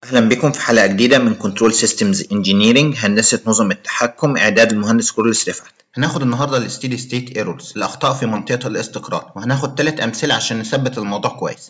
أهلا بكم في حلقة جديدة من كنترول سيستمز انجينيرنج هندسة نظم التحكم إعداد المهندس كورلس رفعت. هناخد النهاردة الستيدي ستيت ايرورز الأخطاء في منطقة الاستقرار وهناخد ثلاث أمثلة عشان نثبت الموضوع كويس.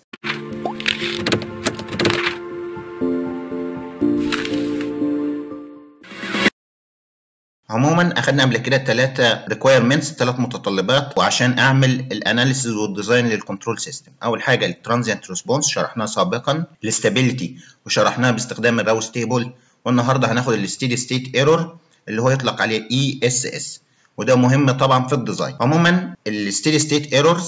عموما اخدنا قبل كده ثلاثة ريكويرمنتس ثلاث متطلبات وعشان اعمل الاناليسيز والديزاين للكنترول سيستم اول حاجه الترانزيانت ريسبونس شرحناها سابقا الاستابيليتي وشرحناها باستخدام الراوس تيبل والنهارده هناخد الستيدي ستيت ايرور اللي هو يطلق عليه اي اس اس وده مهم طبعا في الديزاين عموما الستيدي ستيت ايرورز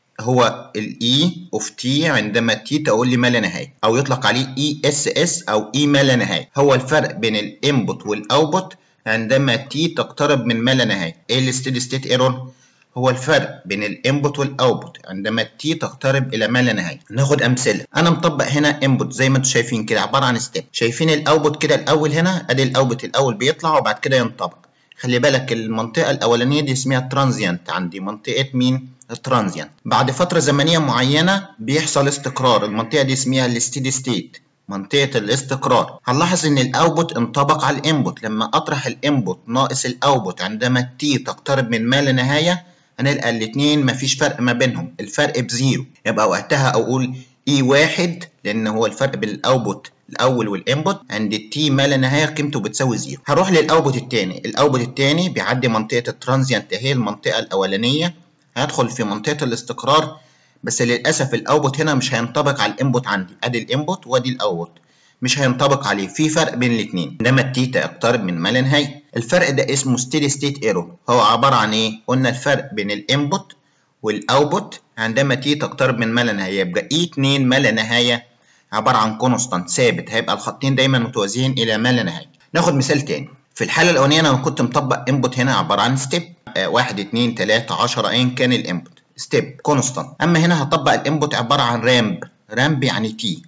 هو الاي اوف تي عندما تي تقول لي ما لا نهايه او يطلق عليه اي اس اس او اي ما لا نهايه هو الفرق بين الانبوت والاوتبوت عندما تي تقترب من ما لا نهايه ايه الستيدي ستيت ايرور هو الفرق بين الانبوت والاوتبوت عندما تي تقترب الى ما لا نهايه ناخد امثله انا مطبق هنا انبوت زي ما انتم شايفين كده عباره عن ستيب شايفين الاوتبوت كده الاول هنا ادي الاوتبوت الاول بيطلع وبعد كده ينطبق خلي بالك المنطقه الاولانيه دي اسمها ترانزيانت عندي منطقه مين الترانزيانت بعد فتره زمنيه معينه بيحصل استقرار المنطقه دي اسمها الستيدي ستيت منطقة الاستقرار هنلاحظ ان الاوتبوت انطبق على الانبوت لما اطرح الانبوت ناقص الاوتبوت عندما تي تقترب من ما لا نهاية هنلقى الاتنين مفيش فرق ما بينهم الفرق بزيرو يبقى وقتها اقول اي واحد لان هو الفرق بين الاوتبوت الاول والانبوت عند التي ما لا نهايه قيمته بتساوي زيرو هروح للاوتبوت الثاني الاوتبوت الثاني بيعدي منطقه الترانزيانت اهي المنطقه الاولانيه هيدخل في منطقه الاستقرار بس للاسف الاوتبوت هنا مش هينطبق على الانبوت عندي ادي الانبوت وادي الاوتبوت مش هينطبق عليه في فرق بين الاثنين عندما التيتا يقترب من ما لا نهايه الفرق ده اسمه ستيدي ستيت ايرور هو عباره عن ايه قلنا الفرق بين الانبوت والاوتبوت عندما تي تقترب من ما لا نهايه يبقى اي 2 ما لا نهايه عباره عن كونستانت ثابت هيبقى الخطين دايما متوازيين الى ما لا نهايه ناخد مثال تاني في الحاله الاولانيه انا كنت مطبق انبوت هنا عباره عن ستيب 1 2 3 10 ايا كان الانبوت ستيب كونستانت اما هنا هطبق الانبوت عباره عن رامب رامب يعني تي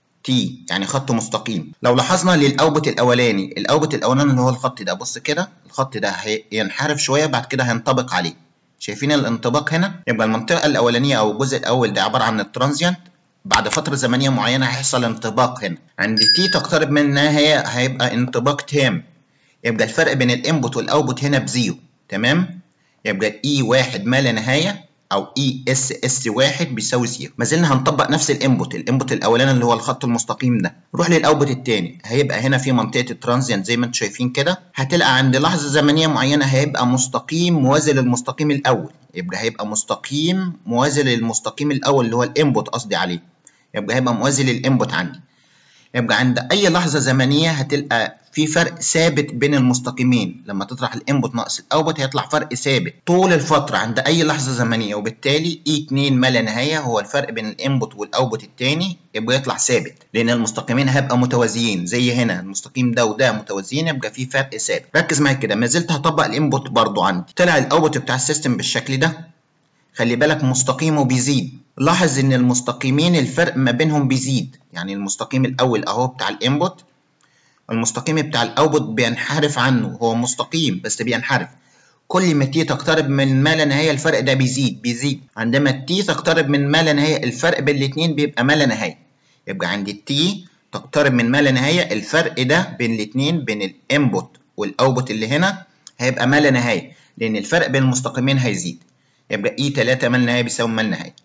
تي يعني خط مستقيم لو لاحظنا للاوبوت الاولاني الاوبوت الاولاني اللي هو الخط ده بص كده الخط ده هينحرف شويه بعد كده هينطبق عليه شايفين الانطباق هنا يبقى المنطقه الاولانيه او الجزء الاول ده عباره عن الترانزيانت بعد فتره زمنيه معينه هيحصل انطباق هنا عند تي تقترب من النهايه هيبقى انطباق تام يبقى الفرق بين الانبوت والاوتبوت هنا بزيرو تمام يبقى اي واحد ما لا نهايه او اي اس اس واحد بيساوي زيرو ما زلنا هنطبق نفس الانبوت الانبوت الاولاني اللي هو الخط المستقيم ده نروح للاوتبوت الثاني هيبقى هنا في منطقه الترانزيانت زي ما انتم شايفين كده هتلقى عند لحظه زمنيه معينه هيبقى مستقيم موازي للمستقيم الاول يبقى هيبقى مستقيم موازي للمستقيم الاول اللي هو الانبوت قصدي عليه يبقى هيبقى موازي للانبوت عندي يبقى عند اي لحظه زمنيه هتلقى في فرق ثابت بين المستقيمين لما تطرح الانبوت ناقص الاوتبوت هيطلع فرق ثابت طول الفتره عند اي لحظه زمنيه وبالتالي اي 2 ما لا نهايه هو الفرق بين الانبوت والاوتبوت الثاني يبقى يطلع ثابت لان المستقيمين هيبقى متوازيين زي هنا المستقيم ده وده متوازيين يبقى في فرق ثابت ركز معايا كده ما زلت هطبق الانبوت برضو عندي طلع الاوتبوت بتاع السيستم بالشكل ده خلي بالك مستقيمه بيزيد لاحظ ان المستقيمين الفرق ما بينهم بيزيد يعني المستقيم الاول اهو بتاع الانبوت المستقيم بتاع الاوتبوت بينحرف عنه هو مستقيم بس بينحرف كل ما تي تقترب من ما لا نهايه الفرق ده بيزيد بيزيد عندما التي تقترب من ما لا نهايه الفرق بين الاثنين بيبقى ما لا نهايه يبقى عند التي تقترب من ما لا نهايه الفرق ده بين الاثنين بين الانبوت والاوتبوت اللي هنا هيبقى ما لا نهايه لان الفرق بين المستقيمين هيزيد يبقى اي 3 ما لا نهايه بيساوي ما لا نهايه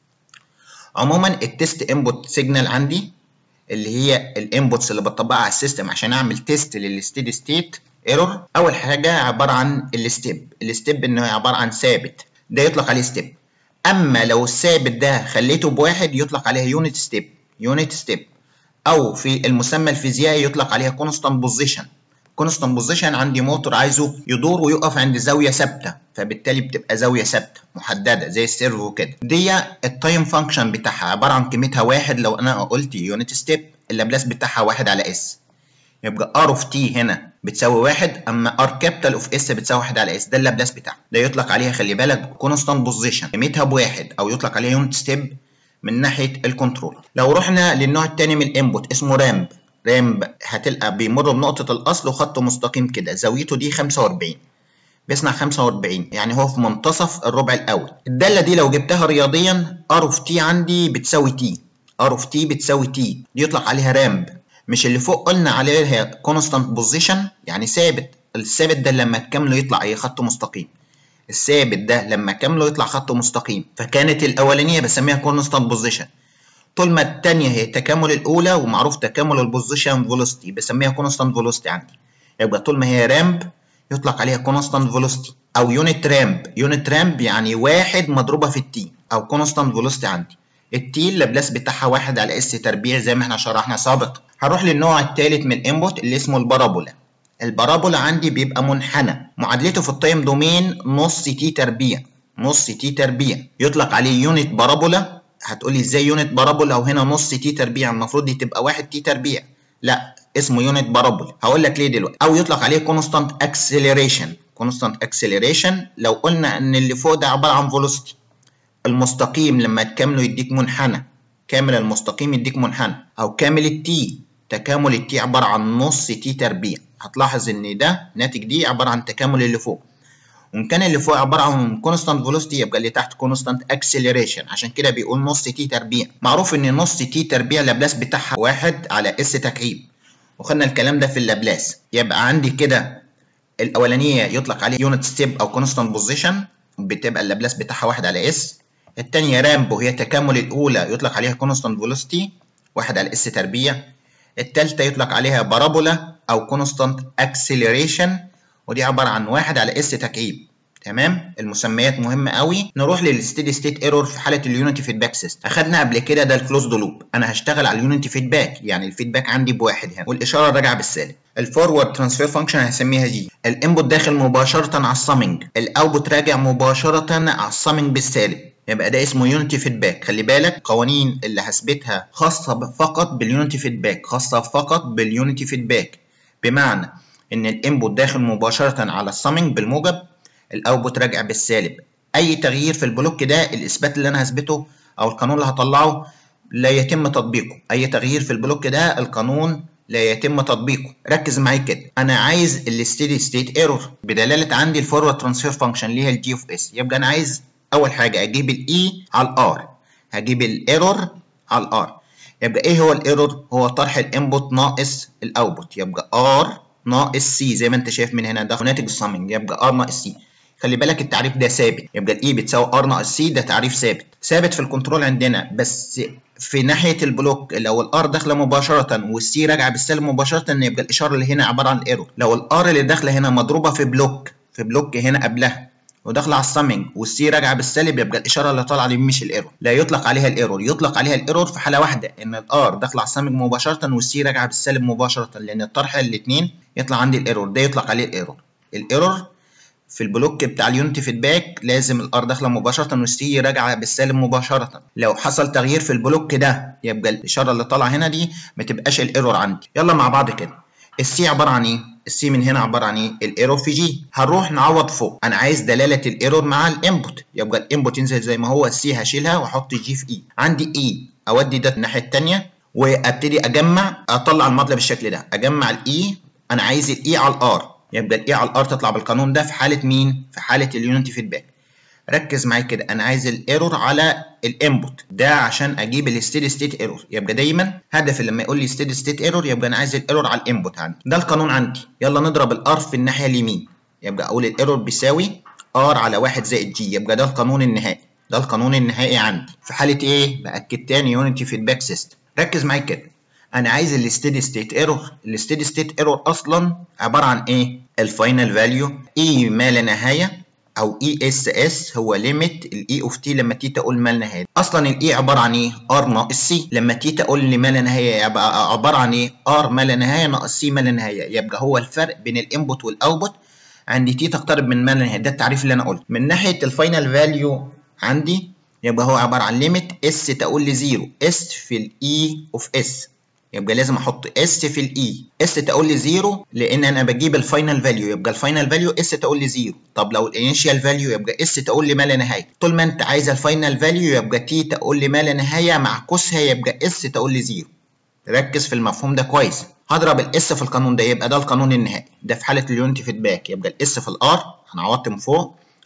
عموما التست انبوت سيجنال عندي اللي هي الانبوتس اللي بطبقها على السيستم عشان اعمل تيست للستيدي ستيت ايرور اول حاجه عباره عن الستيب الستيب انه عباره عن ثابت ده يطلق عليه ستيب اما لو الثابت ده خليته بواحد يطلق عليها يونت ستيب يونت ستيب او في المسمى الفيزيائي يطلق عليها كونستانت بوزيشن كونستانت بوزيشن عندي موتور عايزه يدور ويقف عند زاويه ثابته فبالتالي بتبقى زاويه ثابته محدده زي السيرفو كده دي التايم فانكشن بتاعها عباره عن قيمتها واحد لو انا قلت يونت ستيب اللابلاس بتاعها واحد على اس يبقى ار اوف تي هنا بتساوي واحد اما ار كابيتال اوف اس بتساوي واحد على اس ده اللابلاس بتاعها ده يطلق عليها خلي بالك كونستانت بوزيشن قيمتها بواحد او يطلق عليها يونت ستيب من ناحيه الكنترول لو رحنا للنوع الثاني من الانبوت اسمه رامب رامب هتلقى بيمر بنقطه الاصل وخط مستقيم كده زاويته دي 45 بيصنع 45 يعني هو في منتصف الربع الاول الداله دي لو جبتها رياضيا ار اوف تي عندي بتساوي تي ار اوف تي بتساوي تي دي يطلق عليها رامب مش اللي فوق قلنا عليه هي كونستانت بوزيشن يعني ثابت الثابت ده لما تكمله يطلع ايه خط مستقيم الثابت ده لما كامله يطلع خط مستقيم فكانت الاولانيه بسميها كونستانت بوزيشن طول ما الثانيه هي تكامل الاولى ومعروف تكامل البوزيشن فيلوسيتي بسميها كونستانت فيلوسيتي عندي يبقى طول ما هي رامب يطلق عليها كونستانت فيلوسيتي او يونت رامب يونت رامب يعني واحد مضروبه في التي او كونستانت فيلوسيتي عندي التي اللابلاس بتاعها واحد على اس تربيع زي ما احنا شرحنا سابقا هروح للنوع الثالث من الانبوت اللي اسمه البارابولا البارابولا عندي بيبقى منحنى معادلته في التايم دومين نص تي تربيع نص تي تربيع يطلق عليه يونت بارابولا هتقولي ازاي يونت بارابولا وهنا نص تي تربيع المفروض دي تبقى واحد تي تربيع لا اسمه يونت بارابولا هقول لك ليه دلوقتي او يطلق عليه كونستانت اكسلريشن كونستانت اكسلريشن لو قلنا ان اللي فوق ده عباره عن فيلوسيتي المستقيم لما تكامله يديك منحنى كامل المستقيم يديك منحنى او كامل التي تكامل التي عباره عن نص تي تربيع هتلاحظ ان ده ناتج دي عباره عن تكامل اللي فوق وان كان اللي فوق عباره عن كونستانت فيلوسيتي يبقى اللي تحت كونستانت اكسلريشن عشان كده بيقول نص تي تربيع معروف ان نص تي تربيع لابلاس بتاعها واحد على اس تكعيب وخدنا الكلام ده في اللابلاس يبقى عندي كده الاولانيه يطلق عليه يونت ستيب او كونستانت بوزيشن بتبقى اللابلاس بتاعها واحد على اس الثانيه رامب وهي تكامل الاولى يطلق عليها كونستانت فيلوسيتي واحد على اس تربيع الثالثه يطلق عليها بارابولا او كونستانت اكسلريشن ودي عباره عن واحد على اس تكعيب تمام المسميات مهمه قوي نروح للستيدي ستيت ايرور في حاله اليونتي فيدباك سيستم اخدنا قبل كده ده الكلوزد لوب انا هشتغل على اليونتي فيدباك يعني الفيدباك عندي بواحد هنا والاشاره راجعه بالسالب الفورورد ترانسفير فانكشن هسميها جي الانبوت داخل مباشره على السامنج الاوتبوت راجع مباشره على السامنج بالسالب يبقى ده اسمه يونتي فيدباك خلي بالك قوانين اللي هثبتها خاصه فقط باليونتي فيدباك خاصه فقط باليونتي فيدباك بمعنى ان الانبوت داخل مباشره على السامنج بالموجب الاوتبوت راجع بالسالب اي تغيير في البلوك ده الاثبات اللي انا هثبته او القانون اللي هطلعه لا يتم تطبيقه اي تغيير في البلوك ده القانون لا يتم تطبيقه ركز معايا كده انا عايز الستيدي ستيت ايرور بدلاله عندي الفورورد ترانسفير فانكشن اللي هي الجي اوف اس يبقى انا عايز اول حاجه اجيب الاي على الار هجيب الايرور على الار يبقى ايه هو الايرور هو طرح الانبوت ناقص الاوتبوت يبقى ار ناقص سي زي ما انت شايف من هنا ده ناتج السامنج يبقى ار ناقص سي خلي بالك التعريف ده ثابت يبقى الاي بتساوي ار ناقص سي ده تعريف ثابت ثابت في الكنترول عندنا بس في ناحيه البلوك لو الار داخله مباشره والسي راجعه بالسالب مباشره يبقى الاشاره اللي هنا عباره عن ايرور لو الار اللي داخله هنا مضروبه في بلوك في بلوك هنا قبلها وداخله على السامنج والسي راجعه بالسالب يبقى الاشاره اللي طالعه دي مش الايرور لا يطلق عليها الايرور يطلق عليها الايرور في حاله واحده ان الار داخله على السامنج مباشره والسي راجعه بالسالب مباشره لان الطرح الاثنين يطلع عندي الايرور ده يطلق عليه الايرور الايرور في البلوك بتاع اليونتي فيدباك لازم الار داخله مباشره والسي راجعه بالسالب مباشره لو حصل تغيير في البلوك ده يبقى الاشاره اللي طالعه هنا دي ما تبقاش الايرور عندي يلا مع بعض كده السي عباره عن ايه السي من هنا عباره عن ايه الايرور في جي هنروح نعوض فوق انا عايز دلاله الايرور مع الانبوت يبقى الانبوت ينزل زي ما هو السي هشيلها واحط جي في اي عندي اي اودي ده الناحيه الثانيه وابتدي اجمع اطلع المطلب بالشكل ده اجمع الاي انا عايز الاي على الار يبقى الاي على الار تطلع بالقانون ده في حاله مين في حاله اليونتي فيدباك ركز معايا كده انا عايز الايرور على الانبوت ده عشان اجيب الستيدي ستيت ايرور يبقى دايما هدفي لما يقول لي ستيدي ستيت ايرور يبقى انا عايز الايرور على الانبوت عندي ده القانون عندي يلا نضرب الار في الناحيه اليمين يبقى اقول الايرور بيساوي ار على 1 زائد جي يبقى ده القانون النهائي ده القانون النهائي عندي في حاله ايه باكد تاني يونتي فيدباك سيستم ركز معايا كده انا عايز الستيدي ستيت ايرور الستيدي ستيت ايرور اصلا عباره عن ايه الفاينل فاليو اي ما لا نهايه او اي اس اس هو ليميت الاي اوف تي لما تي تقول ما لا نهايه اصلا الاي عباره عن ايه ار ناقص سي لما تي تقول لي ما لا نهايه يبقى عباره عن ايه ار ما لا نهايه ناقص سي ما لا نهايه يبقى هو الفرق بين الانبوت والاوتبوت عندي تي تقترب من ما لا نهايه ده التعريف اللي انا قلته من ناحيه الفاينل فاليو عندي يبقى هو عباره عن ليميت اس تقول لي زيرو اس في الاي اوف اس يبقى لازم احط اس في الاي اس تقول لي زيرو لان انا بجيب الفاينل فاليو يبقى الفاينل فاليو اس تقول لي زيرو طب لو الانيشال فاليو يبقى اس تقول لي ما لا نهايه طول ما انت عايز الفاينل فاليو يبقى تي تقول لي ما لا نهايه معكوسها يبقى اس تقول لي زيرو ركز في المفهوم ده كويس هضرب الاس في القانون ده يبقى ده القانون النهائي ده في حاله اليونتي فيدباك يبقى الاس في الار انا عوضت من فوق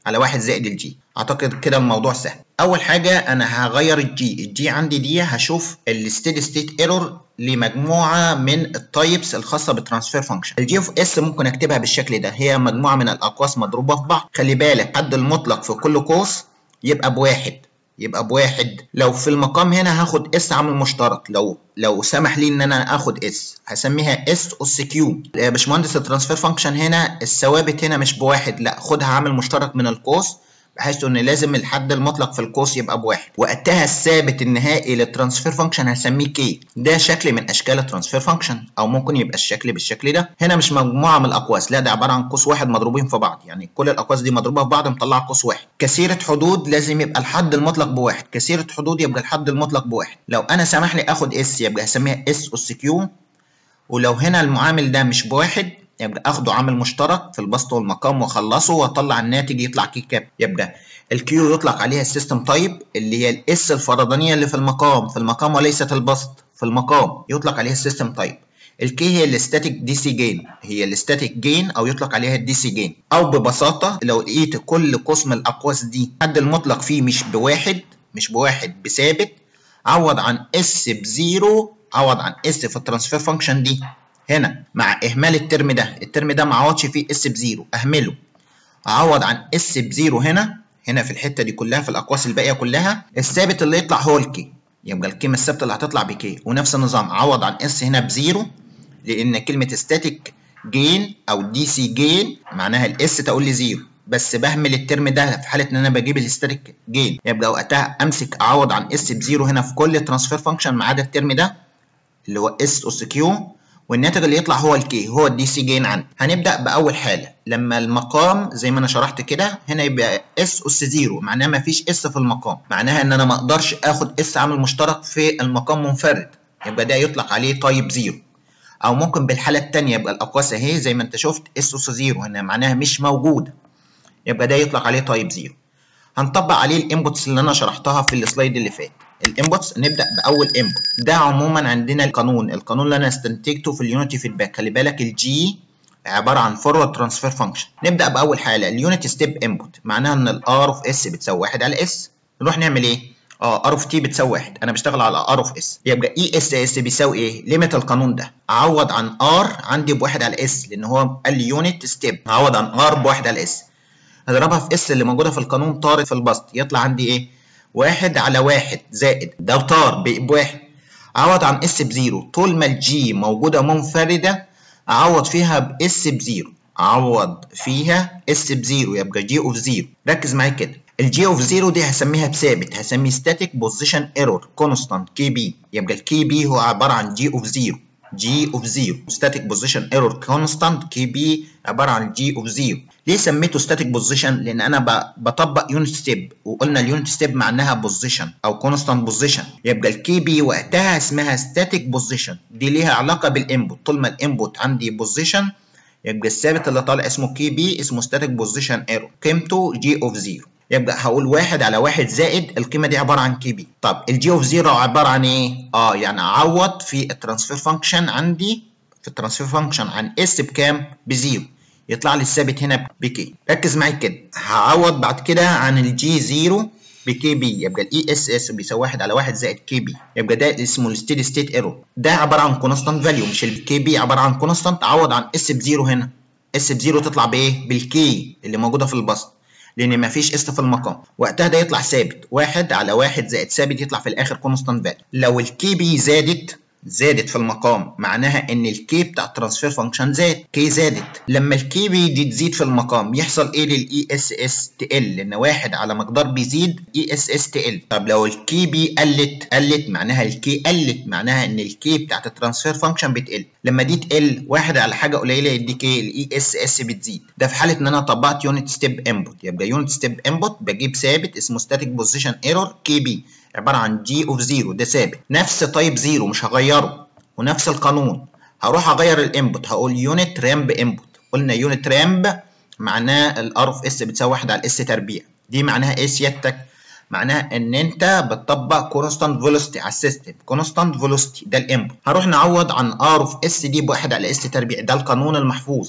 على واحد زائد الجي اعتقد كده الموضوع سهل اول حاجه انا هغير الجي الجي عندي دي هشوف الستيدي ستيت ايرور لمجموعه من التايبس الخاصه بالترانسفير فانكشن الجي اوف اس ممكن اكتبها بالشكل ده هي مجموعه من الاقواس مضروبه في بعض خلي بالك حد المطلق في كل قوس يبقى بواحد يبقى بواحد لو في المقام هنا هاخد اس عامل مشترك لو لو سمح لي ان انا اخد اس هسميها اس اس كيو يا باشمهندس الترانسفير فانكشن هنا الثوابت هنا مش بواحد لا خدها عامل مشترك من القوس بحيث ان لازم الحد المطلق في القوس يبقى بواحد وقتها الثابت النهائي للترانسفير فانكشن هسميه كي ده شكل من اشكال الترانسفير فانكشن او ممكن يبقى الشكل بالشكل ده هنا مش مجموعه من الاقواس لا ده عباره عن قوس واحد مضروبين في بعض يعني كل الاقواس دي مضروبه في بعض مطلعه قوس واحد كثيره حدود لازم يبقى الحد المطلق بواحد كثيره حدود يبقى الحد المطلق بواحد لو انا سمح لي اخد اس يبقى هسميها اس اس كيو ولو هنا المعامل ده مش بواحد يبقى اخده عامل مشترك في البسط والمقام واخلصه واطلع الناتج يطلع كي كاب يبقى الكيو يطلق عليها السيستم تايب اللي هي الاس الفردانيه اللي في المقام في المقام وليست البسط في المقام يطلق عليها السيستم تايب الكي هي الاستاتيك دي سي جين هي الاستاتيك جين او يطلق عليها الدي سي جين او ببساطه لو لقيت كل قسم الاقواس دي الحد المطلق فيه مش بواحد مش بواحد بثابت عوض عن اس بزيرو عوض عن اس في الترانسفير فانكشن دي هنا مع اهمال الترم ده الترم ده ما عوضش فيه اس بزيرو اهمله اعوض عن اس بزيرو هنا هنا في الحته دي كلها في الاقواس الباقيه كلها الثابت اللي يطلع هو الكي يبقى القيمه الثابته اللي هتطلع بكي ونفس النظام عوض عن اس هنا بزيرو لان كلمه ستاتيك جين او دي سي جين معناها الاس تقول لي زيرو بس بهمل الترم ده في حاله ان انا بجيب الستاتيك جين يبقى وقتها امسك اعوض عن اس بزيرو هنا في كل ترانسفير فانكشن ما عدا الترم ده اللي هو اس اس كيو والناتج اللي يطلع هو الكي هو الدي سي جين عندي هنبدا باول حاله لما المقام زي ما انا شرحت كده هنا يبقى اس اس زيرو معناها ما فيش اس في المقام معناها ان انا ما اقدرش اخد اس عامل مشترك في المقام منفرد يبقى ده يطلق عليه تايب زيرو او ممكن بالحاله الثانيه يبقى الاقواس اهي زي ما انت شفت اس اس زيرو هنا معناها مش موجوده يبقى ده يطلق عليه تايب زيرو هنطبق عليه الانبوتس اللي انا شرحتها في السلايد اللي فات الانبوتس نبدا باول انبوت ده عموما عندنا القانون القانون اللي انا استنتجته في اليونتي فيدباك خلي بالك الجي عباره عن فورورد ترانسفير فانكشن نبدا باول حاله اليونت ستيب انبوت معناها ان الار اوف اس بتساوي 1 على اس نروح نعمل ايه اه ار اوف تي بتساوي 1 انا بشتغل على ار اوف اس يبقى اي اس اس بيساوي ايه ليميت القانون ده اعوض عن ار عندي بواحد على اس لان هو قال لي يونت ستيب اعوض عن ار بواحد على اس هضربها في اس اللي موجوده في القانون طارت في البسط يطلع عندي ايه واحد على واحد زائد ده طار بواحد اعوض عن اس بزيرو طول ما الجي موجوده منفرده اعوض فيها باس بزيرو اعوض فيها اس بزيرو يبقى جي اوف زيرو ركز معايا كده الجي اوف زيرو دي هسميها بثابت هسميه ستاتيك بوزيشن ايرور كونستانت كي بي يبقى الكي بي هو عباره عن جي اوف زيرو جي اوف زيرو ستاتيك بوزيشن ايرور كونستانت كي بي عباره عن جي اوف زيرو ليه سميته ستاتيك بوزيشن لان انا بطبق يونت ستيب وقلنا اليونت ستيب معناها بوزيشن او كونستانت بوزيشن يبقى الكي بي وقتها اسمها ستاتيك بوزيشن دي ليها علاقه بالانبوت طول ما الانبوت عندي بوزيشن يبقى الثابت اللي طالع اسمه كي بي اسمه ستاتيك بوزيشن ايرور قيمته جي اوف زيرو يبقى هقول واحد على واحد زائد القيمة دي عبارة عن كي بي طب الجي اوف زيرو عبارة عن ايه؟ اه يعني اعوض في الترانسفير فانكشن عندي في الترانسفير فانكشن عن اس بكام؟ بزيرو يطلع لي الثابت هنا بكي ركز معايا كده هعوض بعد كده عن الجي زيرو بكي بي يبقى الاي اس اس بيساوي 1 على 1 زائد كي بي يبقى ده اسمه الستيدي ستيت ايرور ده عباره عن كونستانت فاليو مش الكي بي عباره عن كونستانت عوض عن اس بزيرو هنا اس بزيرو تطلع بايه؟ بالكي اللي موجوده في البسط لان مفيش اس في المقام وقتها ده يطلع ثابت واحد على واحد زائد ثابت يطلع في الاخر كونستانت فاليو لو الكي بي زادت زادت في المقام معناها ان الكي بتاع الترانسفير فانكشن زاد كي زادت لما الكي بي دي تزيد في المقام يحصل ايه للاي اس اس تقل لان واحد على مقدار بيزيد اي اس اس تقل طب لو الكي بي قلت قلت معناها الكي قلت معناها ان الكي بتاعت الترانسفير فانكشن بتقل لما دي تقل واحد على حاجه قليله يديك ايه الاي اس اس بتزيد ده في حاله ان انا طبقت يونت ستيب انبوت يبقى يونت ستيب انبوت بجيب ثابت اسمه ستاتيك بوزيشن ايرور كي بي عباره عن جي اوف زيرو ده ثابت نفس تايب زيرو مش هغيره ونفس القانون هروح اغير الانبوت هقول يونت رامب انبوت قلنا يونت رامب معناه الار اوف اس بتساوي 1 على الاس تربيع دي معناها ايه سيادتك معناها ان انت بتطبق كونستانت فيلوسيتي على السيستم كونستانت فيلوسيتي ده الانبوت هروح نعوض عن ار اوف اس دي بواحد على اس تربيع ده القانون المحفوظ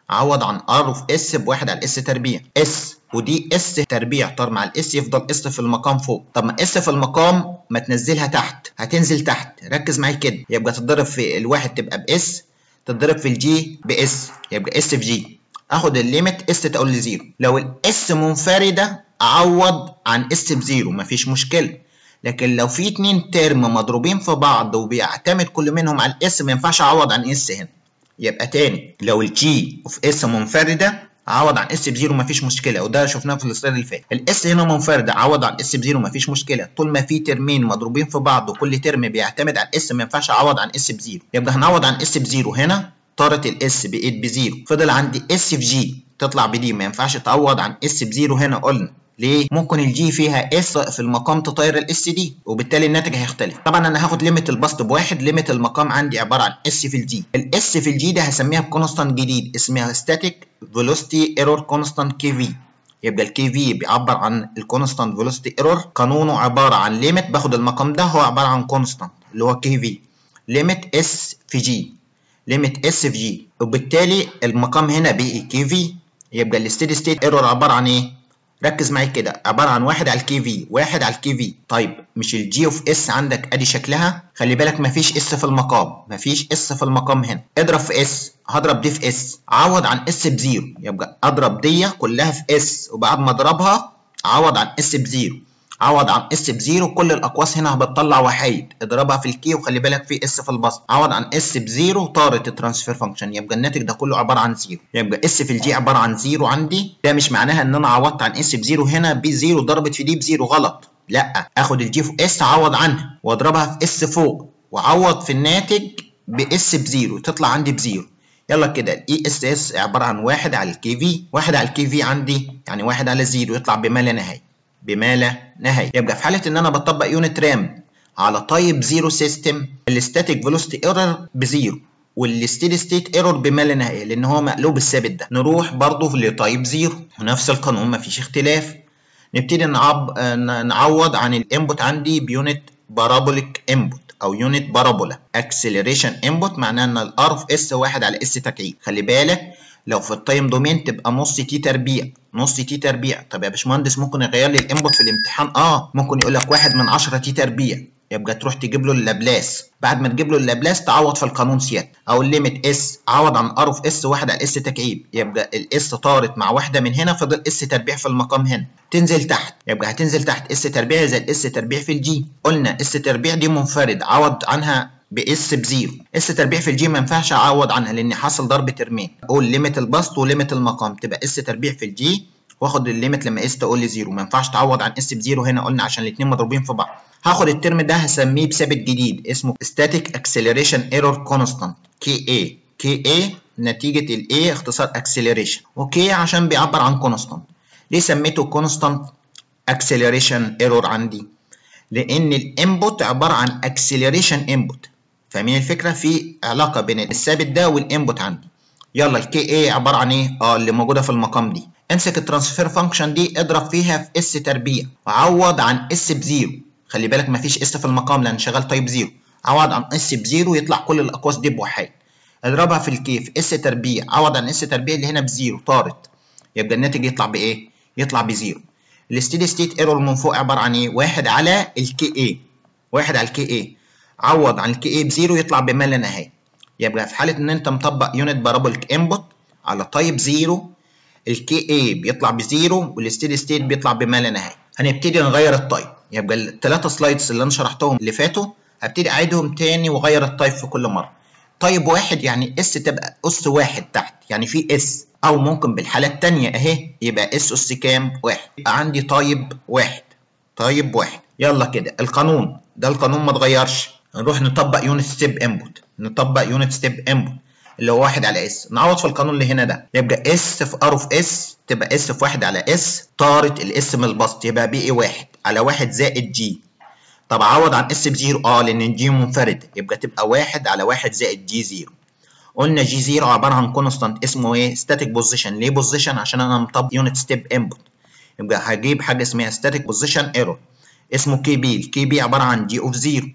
عوض عن ار اوف اس بواحد على الاس تربيع اس ودي اس تربيع طار مع الاس يفضل اس في المقام فوق طب ما اس في المقام ما تنزلها تحت هتنزل تحت ركز معايا كده يبقى تتضرب في الواحد تبقى باس تتضرب في الجي باس يبقى اس في جي اخد الليمت اس تقول لي زيرو لو الاس منفرده اعوض عن اس بزيرو مفيش مشكله لكن لو في اتنين ترم مضروبين في بعض وبيعتمد كل منهم على الاس ما ينفعش اعوض عن اس هنا يبقى تاني لو الجي اوف اس منفرده اعوض عن اس بزيرو مفيش مشكله وده شفناه في السلايد اللي فات الاس هنا منفرده اعوض عن اس بزيرو مفيش مشكله طول ما في ترمين مضروبين في بعض وكل ترم بيعتمد على الاس ما ينفعش اعوض عن اس بزيرو يبقى هنعوض عن اس بزيرو هنا طارت الاس ب 8 بزيرو فضل عندي اس في جي تطلع بدي ما ينفعش تعوض عن اس بزيرو هنا قلنا ليه؟ ممكن الجي فيها اس في المقام تطير الاس دي وبالتالي الناتج هيختلف. طبعا انا هاخد ليميت البسط بواحد، ليميت المقام عندي عباره عن اس في الجي. الاس في الجي ده هسميها بكونستانت جديد اسمها ستاتيك فيلوسيتي ايرور كونستانت كي في. يبقى الكي في بيعبر عن الكونستانت فيلوسيتي ايرور، قانونه عباره عن ليميت باخد المقام ده هو عباره عن كونستانت اللي هو كي في. ليميت اس في جي. ليميت اس في جي وبالتالي المقام هنا بقي كي في يبقى الستيدي ستيت ايرور عباره عن ايه؟ ركز معايا كده عباره عن واحد على الكي في واحد على الكي في طيب مش الجي اوف اس عندك ادي شكلها خلي بالك مفيش اس في المقام مفيش اس في المقام هنا اضرب في اس هضرب دي في اس عوض عن اس بزيرو يبقى اضرب دي كلها في اس وبعد ما اضربها عوض عن اس بزيرو عوض عن اس بزيرو كل الاقواس هنا بتطلع وحيد اضربها في الكي وخلي بالك في اس في البسط عوض عن اس بزيرو طارت الترانسفير فانكشن يبقى الناتج ده كله عباره عن زيرو يبقى اس في الجي عباره عن زيرو عندي ده مش معناها ان انا عوضت عن اس بزيرو هنا بزيرو ضربت في دي بزيرو غلط لا اخد الجي في اس اعوض عنها واضربها في اس فوق وعوض في الناتج باس بزيرو تطلع عندي بزيرو يلا كده الاي اس اس عباره عن واحد على الكي في واحد على الكي في عندي يعني واحد على زيرو يطلع بما لا نهايه بما لا نهايه يبقى في حاله ان انا بطبق يونت رام على تايب زيرو سيستم الستاتيك فيلوسيتي ايرور بزيرو والستيدي ستيت ايرور بما لا نهايه لان هو مقلوب الثابت ده نروح برضه لتايب زيرو ونفس القانون مفيش اختلاف نبتدي نعب... نعوض عن الانبوت عندي بيونت بارابوليك انبوت او يونت بارابولا اكسلريشن انبوت معناه ان الار اوف اس واحد على اس تكعيب خلي بالك لو في التايم دومين تبقى نص تي تربيع نص تي تربيع طب يا باشمهندس ممكن يغير لي الانبوت في الامتحان اه ممكن يقول لك واحد من 10 تي تربيع يبقى تروح تجيب له اللابلاس بعد ما تجيب له اللابلاس تعوض في القانون سيادة او الليميت اس عوض عن ار اوف اس واحد على اس تكعيب يبقى الاس طارت مع واحده من هنا فضل اس تربيع في المقام هنا تنزل تحت يبقى هتنزل تحت اس تربيع زي الاس تربيع في الجي قلنا اس تربيع دي منفرد عوض عنها باس بزيرو اس تربيع في الجي ما ينفعش اعوض عنها لان حصل ضرب ترمين اقول ليميت البسط وليميت المقام تبقى اس تربيع في الجي واخد الليميت لما اس تقول لي زيرو ما ينفعش تعوض عن اس بزيرو هنا قلنا عشان الاثنين مضروبين في بعض هاخد الترم ده هسميه بثابت جديد اسمه static acceleration error constant KA KA نتيجة ال A اختصار acceleration وكي عشان بيعبر عن constant ليه سميته constant acceleration error عندي لأن الانبوت عبارة عن acceleration input فاهمين الفكرة في علاقة بين الثابت ده والانبوت عندي يلا الكي اي عبارة عن ايه؟ اه اللي موجودة في المقام دي امسك الترانسفير فانكشن دي اضرب فيها في اس تربيع وعوض عن اس بزيرو خلي بالك مفيش اس في المقام لان شغال تايب زيرو عوض عن اس بزيرو يطلع كل الاقواس دي بواحد اضربها في الكيف اس تربيع عوض عن اس تربيع اللي هنا بزيرو طارت يبقى الناتج يطلع بايه؟ يطلع بزيرو الستيدي ستيت ايرور من فوق عباره عن ايه؟ واحد على الكي اي واحد على الكي اي عوض عن الكي اي بزيرو يطلع بما لا نهايه يبقى في حاله ان انت مطبق يونت بارابوليك انبوت على تايب زيرو الكي اي بيطلع بزيرو والستيدي ستيت بيطلع بما لا نهايه هنبتدي نغير التايب يبقى الثلاثه سلايدز اللي انا شرحتهم اللي فاتوا هبتدي اعيدهم تاني واغير التايب في كل مره تايب واحد يعني اس تبقى اس واحد تحت يعني في اس او ممكن بالحاله الثانيه اهي يبقى اس اس كام واحد يبقى عندي تايب واحد تايب واحد يلا كده القانون ده القانون ما اتغيرش نروح نطبق يونت ستيب انبوت نطبق يونت ستيب انبوت اللي هو واحد على اس نعوض في القانون اللي هنا ده يبقى اس في ار اوف اس تبقى اس في واحد على اس طارت الاس من البسط يبقى بي اي واحد على واحد زائد جي طب اعوض عن اس بزيرو اه لان الجي منفرد يبقى تبقى واحد على واحد زائد جي زيرو قلنا جي زيرو عباره عن كونستانت اسمه ايه ستاتيك بوزيشن ليه بوزيشن عشان انا مطبق يونت ستيب انبوت يبقى هجيب حاجه اسمها ستاتيك بوزيشن ايرور اسمه كي بي الكي بي عباره عن جي اوف زيرو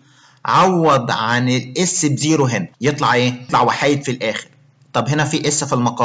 عوض عن الاس بزيرو هنا يطلع ايه يطلع وحيد في الاخر طب هنا في اس في المقام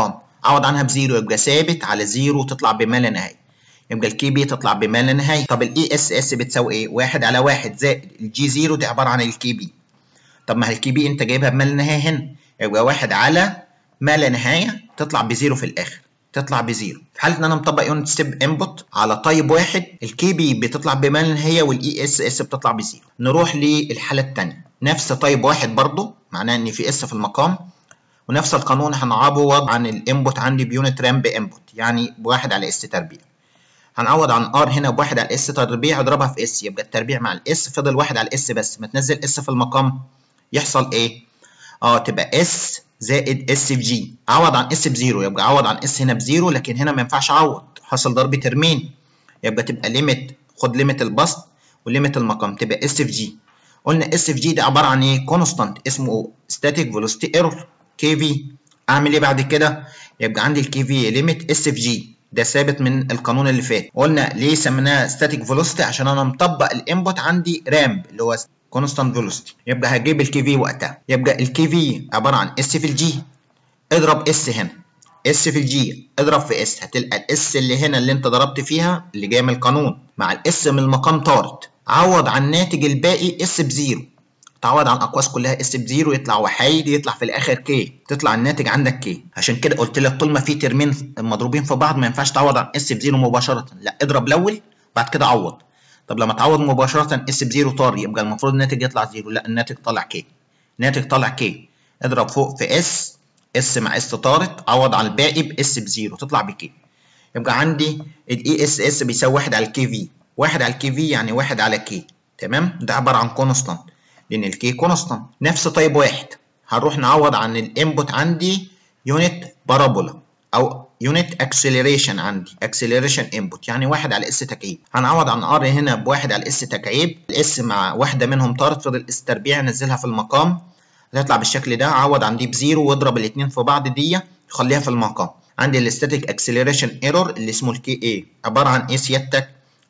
عوض عنها بزيرو يبقى ثابت على زيرو تطلع بما لا نهايه يبقى الكي بي تطلع بما لا نهايه طب الاي اس اس بتساوي ايه واحد على واحد زائد الجي زيرو دي عباره عن الكي بي طب ما الكي بي انت جايبها بما لا نهايه هنا يبقى واحد على ما لا نهايه تطلع بزيرو في الاخر تطلع بزيرو في حاله ان انا مطبق يونت ستيب انبوت على تايب واحد الكي بي بتطلع بما لا نهايه والاي اس اس بتطلع بزيرو نروح للحاله الثانيه نفس تايب واحد برضو معناه ان في اس في المقام ونفس القانون هنعوض عن الانبوت عندي بيونت رامب انبوت يعني بواحد على اس تربيع هنعوض عن ار هنا بواحد على اس تربيع اضربها في اس يبقى التربيع مع الاس فضل واحد على الاس بس ما تنزل اس في المقام يحصل ايه؟ اه تبقى اس زائد اس في جي عوض عن اس بزيرو يبقى عوض عن اس هنا بزيرو لكن هنا ما ينفعش اعوض حصل ضرب ترمين يبقى تبقى ليميت خد ليميت البسط وليميت المقام تبقى اس في جي قلنا اس في جي ده عباره عن ايه؟ كونستانت اسمه ستاتيك فيلوسيتي ايرور كي في اعمل ايه بعد كده؟ يبقى عندي الكي في ليميت اس في جي ده ثابت من القانون اللي فات قلنا ليه سميناه ستاتيك فيلوسيتي عشان انا مطبق الانبوت عندي رامب اللي هو كونستانت فيلوسيتي يبقى هجيب الكي في وقتها يبقى الكي في عباره عن اس في الجي اضرب اس هنا اس في الجي اضرب في اس هتلقى الاس اللي هنا اللي انت ضربت فيها اللي جايه من القانون مع الاس من المقام طارت عوض عن الناتج الباقي اس بزيرو تعوض عن اقواس كلها اس بزيرو يطلع وحيد يطلع في الاخر كي تطلع الناتج عندك كي عشان كده قلت لك طول ما في ترمين مضروبين في بعض ما ينفعش تعوض عن اس بزيرو مباشره لا اضرب الاول بعد كده عوض طب لما تعوض مباشره اس بزيرو طار يبقى المفروض الناتج يطلع زيرو لا الناتج طلع كي الناتج طلع كي اضرب فوق في اس اس مع اس طارت عوض على الباقي باس بزيرو تطلع بكي يبقى عندي الاي اس اس بيساوي واحد على الكي في واحد على الكي في يعني واحد على كي تمام ده عباره عن كونستانت لان الكي كونستانت نفس طيب واحد هنروح نعوض عن الانبوت عندي يونت بارابولا او يونت اكسلريشن عندي اكسلريشن انبوت يعني واحد على اس تكعيب هنعوض عن ار هنا بواحد على اس تكعيب الاس مع واحده منهم طارت فضل اس تربيع نزلها في المقام هتطلع بالشكل ده عوض عن دي بزيرو واضرب الاثنين في بعض دي خليها في المقام عندي الاستاتيك اكسلريشن ايرور اللي اسمه الكي اي عباره عن ايه سيادتك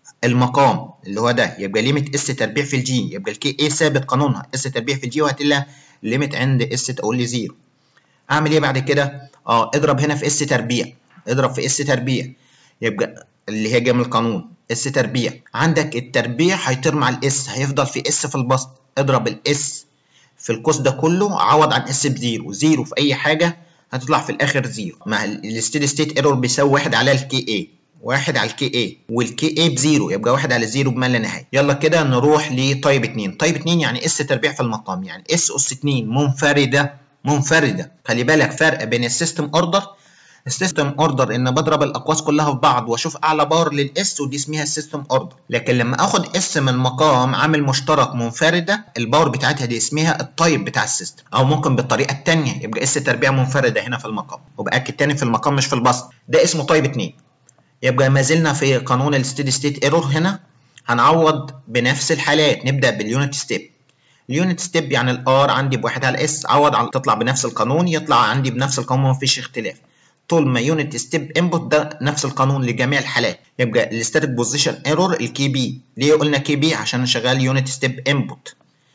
المقام اللي هو ده يبقى ليميت اس تربيع في الجي يبقى الكي اي ثابت قانونها اس تربيع في الجي وهتلاقي ليميت عند اس تقول لي زيرو اعمل ايه بعد كده اه اضرب هنا في اس تربيع اضرب في اس تربيع يبقى اللي هي جايه من القانون اس تربيع عندك التربيع هيطير مع الاس هيفضل في اس في البسط اضرب الاس في القوس ده كله عوض عن اس بزيرو زيرو في اي حاجه هتطلع في الاخر زيرو مع الستيدي ستيت ايرور بيساوي واحد على الكي اي واحد على الكي اي والكي اي بزيرو يبقى واحد على زيرو بما لا نهايه يلا كده نروح لطيب 2 طيب 2 يعني اس تربيع في المقام يعني اس اس 2 منفرده منفرده خلي بالك فرق بين السيستم اوردر السيستم اوردر ان بضرب الاقواس كلها في بعض واشوف اعلى باور للاس ودي اسمها السيستم اوردر لكن لما اخد اس من مقام عامل مشترك منفرده الباور بتاعتها دي اسمها التايب بتاع السيستم او ممكن بالطريقه الثانيه يبقى اس تربيع منفرده هنا في المقام وباكد تاني في المقام مش في البسط ده اسمه تايب 2 يبقى ما زلنا في قانون الستيدي ستيت ايرور هنا هنعوض بنفس الحالات نبدا باليونت ستيب اليونت ستيب يعني الار عندي بواحد على اس عوض على تطلع بنفس القانون يطلع عندي بنفس القانون مفيش اختلاف طول ما يونت ستيب انبوت ده نفس القانون لجميع الحالات يبقى الستاتيك بوزيشن ايرور الكي بي ليه قلنا كي بي عشان انا شغال يونت ستيب انبوت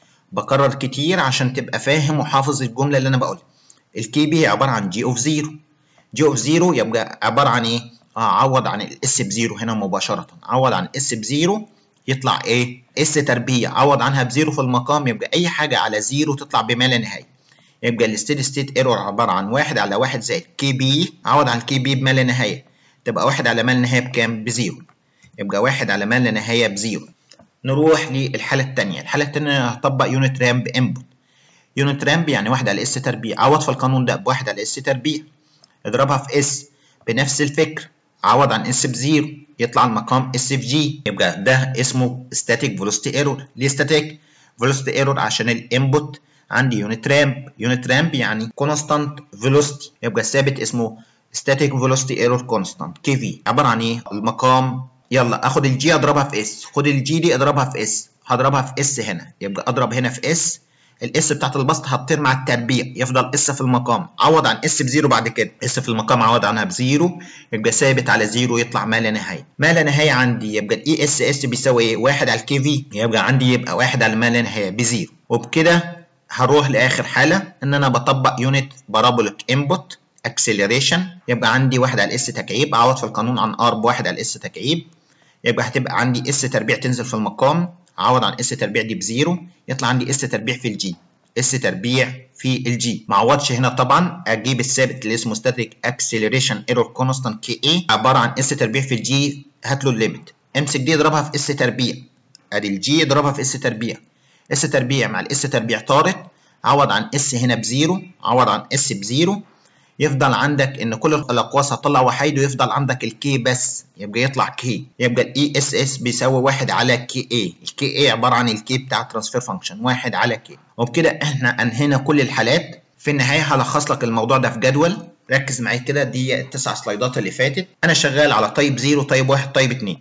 بكرر كتير عشان تبقى فاهم وحافظ الجمله اللي انا بقولها الكي بي هي عباره عن جي اوف زيرو جي اوف زيرو يبقى عباره عن ايه اه عوض عن الاس بزيرو هنا مباشره عوض عن اس بزيرو يطلع ايه اس تربيع عوض عنها بزيرو في المقام يبقى اي حاجه على زيرو تطلع بما لا نهايه يبقى الستيدي ستيت ايرور عباره عن واحد على واحد زائد كي بي عوض عن الكي بي بما لا نهايه تبقى واحد على ما لا نهايه بكام بزيرو يبقى واحد على ما لا نهايه بزيرو نروح للحاله الثانيه الحاله الثانيه هطبق يونت رامب انبوت يونت رامب يعني واحد على اس تربيع عوض في القانون ده بواحد على اس تربيع اضربها في اس بنفس الفكر عوض عن اس بزيرو يطلع المقام اس في جي يبقى ده اسمه ستاتيك فيلوسيتي ايرور ليه ستاتيك فيلوسيتي ايرور عشان الانبوت عندي يونت رامب يونت رامب يعني كونستانت فيلوسيتي يبقى الثابت اسمه ستاتيك فيلوسيتي ايرور كونستانت كي في عباره عن ايه المقام يلا اخد الجي اضربها في اس خد الجي دي اضربها في اس هضربها في اس هنا يبقى اضرب هنا في اس الاس بتاعت البسط هتطير مع التربيع يفضل اس في المقام عوض عن اس بزيرو بعد كده اس في المقام عوض عنها بزيرو يبقى ثابت على زيرو يطلع ما لا نهايه ما لا نهايه عندي يبقى الاي اس اس بيساوي ايه واحد على الكي في يبقى عندي يبقى واحد على ما لا نهايه بزيرو وبكده هروح لاخر حاله ان انا بطبق يونت بارابوليك انبوت اكسلريشن يبقى عندي واحد على الاس تكعيب اعوض في القانون عن ار بواحد على الاس تكعيب يبقى هتبقى عندي اس تربيع تنزل في المقام اعوض عن اس تربيع دي بزيرو يطلع عندي اس تربيع في الجي اس تربيع في الجي ما اعوضش هنا طبعا اجيب الثابت اللي اسمه ستاتيك اكسلريشن ايرور كونستانت كي اي عباره عن اس تربيع في الجي هات له الليميت امسك دي اضربها في اس تربيع ادي الجي اضربها في اس تربيع اس تربيع مع الاس تربيع طارت عوض عن اس هنا بزيرو عوض عن اس بزيرو يفضل عندك ان كل الاقواس هتطلع وحيد ويفضل عندك الكي بس يبقى يطلع كي يبقى الاي اس اس بيساوي واحد على كي اي الكي اي عباره عن الكي بتاع الترانسفير فانكشن واحد على كي وبكده احنا انهينا كل الحالات في النهايه هلخص لك الموضوع ده في جدول ركز معايا كده دي التسع سلايدات اللي فاتت انا شغال على تايب 0 تايب 1 تايب 2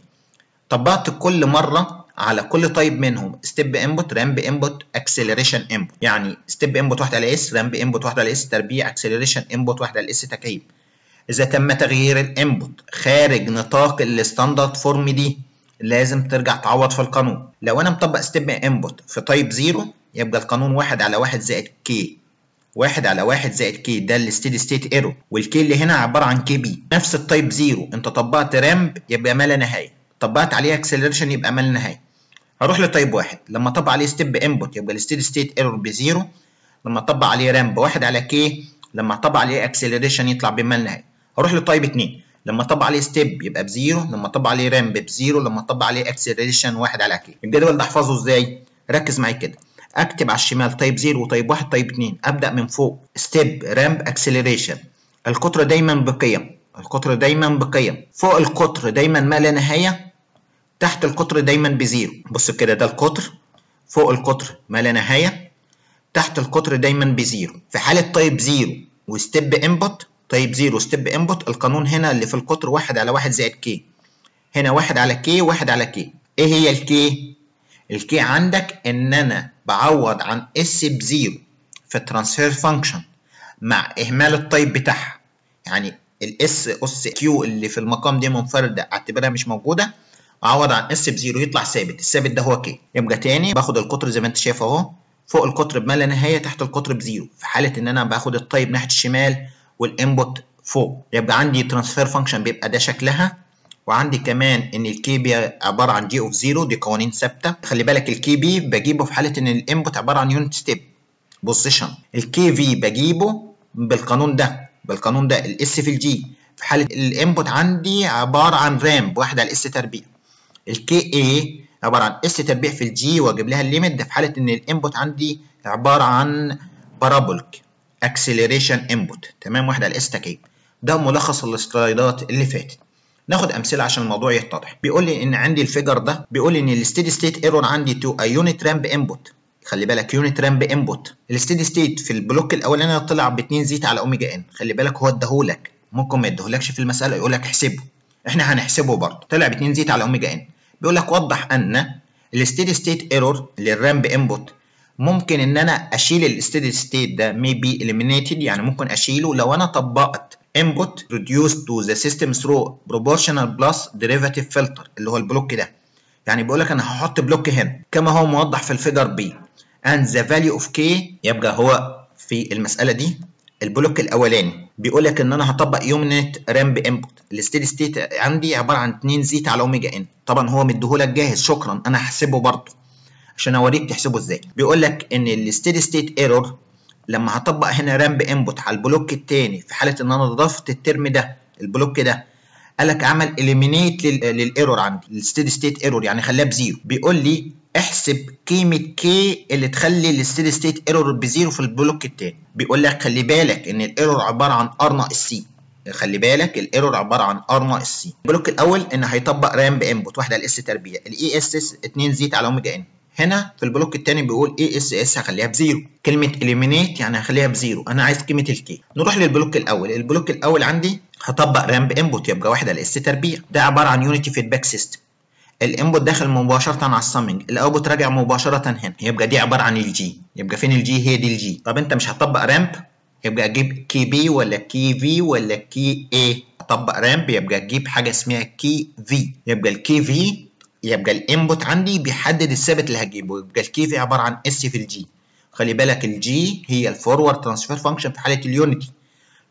طبقت كل مره على كل تايب منهم ستيب انبوت رامب انبوت اكسلريشن انبوت يعني ستيب انبوت واحد على اس رامب انبوت واحد على اس تربيع اكسلريشن انبوت واحد على اس تكعيب اذا تم تغيير الانبوت خارج نطاق الستاندرد فورم دي لازم ترجع تعوض في القانون لو انا مطبق ستيب انبوت في تايب 0 يبقى القانون واحد على واحد زائد كي واحد على واحد زائد كي ده الستيدي ستيت ايرور والكي اللي هنا عباره عن كي بي نفس التايب 0 انت طبقت رامب يبقى ما لا نهايه طبقت عليه اكسلريشن يبقى ما لا نهايه هروح لتايب واحد لما اطبق عليه ستيب انبوت يبقى الستيدي ستيت ايرور بزيرو لما اطبق عليه رامب واحد على كي لما اطبق عليه اكسلريشن يطلع بما لا نهايه هروح لتايب 2 لما اطبق عليه ستيب يبقى بزيرو لما اطبق عليه رامب بزيرو لما اطبق عليه اكسلريشن واحد على كي الجدول ده احفظه ازاي ركز معايا كده اكتب على الشمال تايب 0 وتايب 1 تايب 2 ابدا من فوق ستيب رامب اكسلريشن القطر دايما بقيم القطر دايما بقيم فوق القطر دايما ما لا نهايه تحت القطر دايما بزيرو بص كده ده القطر فوق القطر ما لا نهايه تحت القطر دايما بزيرو في حاله تايب 0 وستيب انبوت تايب 0 ستيب انبوت القانون هنا اللي في القطر واحد على واحد زائد كي هنا واحد على كي واحد على كي ايه هي الكي الكي عندك ان انا بعوض عن اس بزيرو في الترانسفير فانكشن مع اهمال التايب بتاعها يعني الاس اس كيو اللي في المقام دي منفرده اعتبرها مش موجوده اعوض عن اس بزيرو يطلع ثابت الثابت ده هو كي يبقى تاني باخد القطر زي ما انت شايف اهو فوق القطر بما لا نهايه تحت القطر بزيرو في حاله ان انا باخد التايب ناحيه الشمال والانبوت فوق يبقى عندي ترانسفير فانكشن بيبقى ده شكلها وعندي كمان ان الكي بي عباره عن جي اوف زيرو دي قوانين ثابته خلي بالك الكي بي بجيبه في حاله ان الانبوت عباره عن يونت ستيب بوزيشن الكي في بجيبه بالقانون ده بالقانون ده الاس في الجي في حاله الانبوت عندي عباره عن رامب واحد على الاس تربيع الكي اي عباره عن اس تربيع في الجي واجيب لها الليميت ده في حاله ان الانبوت عندي عباره عن بارابولك اكسلريشن انبوت تمام واحد على الاس تكعيب ده ملخص السلايدات اللي فاتت ناخد امثله عشان الموضوع يتضح بيقول لي ان عندي الفيجر ده بيقول لي ان الستيدي ستيت ايرور عندي تو ا يونت رامب انبوت خلي بالك يونت رامب انبوت الستيدي ستيت في البلوك الاولاني طلع ب 2 زيتا على اوميجا ان خلي بالك هو اداهولك ممكن ما يديهولكش في المساله يقول لك احسبه احنا هنحسبه برضه طلع ب 2 زيتا على اوميجا ان بيقول لك وضح ان الستيدي ستيت ايرور للرامب انبوت ممكن ان انا اشيل الستيدي ستيت ده maybe eliminated يعني ممكن اشيله لو انا طبقت input reduced to the system through proportional plus derivative filter اللي هو البلوك ده يعني بيقول لك انا هحط بلوك هنا كما هو موضح في الفيجر بي and the value of k يبقى هو في المساله دي البلوك الاولاني بيقول لك ان انا هطبق يونت رامب انبوت الستيدي ستيت عندي عباره عن 2 زيتا على اوميجا ان طبعا هو مديهولك جاهز شكرا انا هحسبه برضه عشان اوريك تحسبه ازاي بيقول لك ان الستيدي ستيت ايرور لما هطبق هنا رامب انبوت على البلوك الثاني في حاله ان انا ضفت الترم ده البلوك ده قال لك عمل اليمينيت للايرور عندي الستيدي ستيت ايرور يعني خليها بزيرو بيقول لي احسب قيمه كي اللي تخلي الستيدي ستيت ايرور بزيرو في البلوك الثاني بيقول لك خلي بالك ان الايرور عباره عن ار ناقص سي خلي بالك الايرور عباره عن ار ناقص سي البلوك الاول ان هيطبق رامب انبوت واحده على الاس تربيع الاي اس اس 2 زيت على اوميجا ان هنا في البلوك الثاني بيقول اي اس اس هخليها بزيرو كلمه اليمينيت يعني هخليها بزيرو انا عايز قيمه الكي نروح للبلوك الاول البلوك الاول عندي هطبق رامب انبوت يبقى واحد على اس تربيع ده عباره عن يونيتي فيدباك سيستم الانبوت داخل مباشره على السامنج الاوتبوت راجع مباشره هنا يبقى دي عباره عن الجي يبقى فين الجي هي دي الجي طب انت مش هتطبق رامب يبقى اجيب كي بي ولا كي في ولا كي اي اطبق رامب يبقى اجيب حاجه اسمها كي في يبقى الكي في يبقى الانبوت عندي بيحدد الثابت اللي هجيبه يبقى الكي في عباره عن اس في الجي خلي بالك الجي هي الفورورد ترانسفير فانكشن في حاله اليونيتي